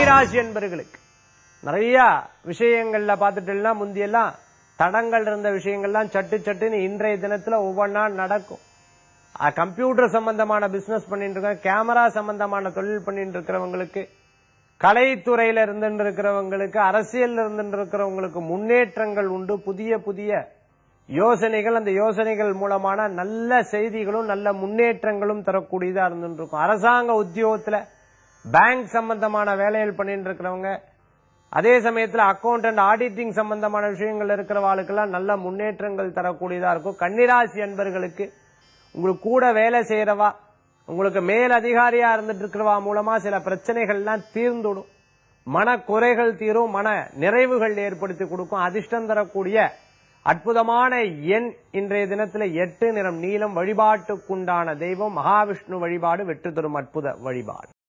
கன்னிராசி என்பர்களுக்கு நிறைய விஷயங்கள்ல பார்த்துட்டீங்கன்னா முந்தியெல்லாம் தடங்கள் இருந்த விஷயங்கள்லாம் சட்டு சட்டுன்னு இன்றைய தினத்துல ஒவ்வொன்றா நடக்கும் அஹ், கம்ப்யூட்டர் சம்பந்தமான பிசினஸ் பண்ணிட்டு இருக்க கேமரா சம்பந்தமான தொழில் பண்ணிட்டு இருக்கிறவங்களுக்கு கலைத்துறையில இருந்துட்டு இருக்கிறவங்களுக்கு அரசியல் இருந்துட்டு இருக்கிறவங்களுக்கு முன்னேற்றங்கள் உண்டு புதிய புதிய யோசனைகள் அந்த யோசனைகள் மூலமான நல்ல செய்திகளும் நல்ல முன்னேற்றங்களும் தரக்கூடியதா இருந்துட்டு இருக்கும் அரசாங்க உத்தியோகத்துல பேங்க் சம்பந்தமான வேலைகள் பண்ணிட்டு இருக்கிறவங்க அதே சமயத்துல அக்கௌண்ட் அண்ட் ஆடிட்டிங் சம்பந்தமான விஷயங்கள் இருக்கிறவாளுக்கெல்லாம் நல்ல முன்னேற்றங்கள் தரக்கூடியதா இருக்கும் கன்னிராசி அன்பர்களுக்கு உங்களுக்கு கூட வேலை செய்யறவா உங்களுக்கு மேல் அதிகாரியா இருந்துட்டு இருக்கிறவா மூலமா சில பிரச்சனைகள்லாம் தீர்ந்துடும் மன குறைகள் தீரும் மன நிறைவுகள் ஏற்படுத்தி கொடுக்கும் அதிர்ஷ்டம் தரக்கூடிய அற்புதமான எண் இன்றைய தினத்துல எட்டு நிறம் நீளம் வழிபாட்டுக்குண்டான தெய்வம் மகாவிஷ்ணு வழிபாடு வெற்றி தரும் அற்புத வழிபாடு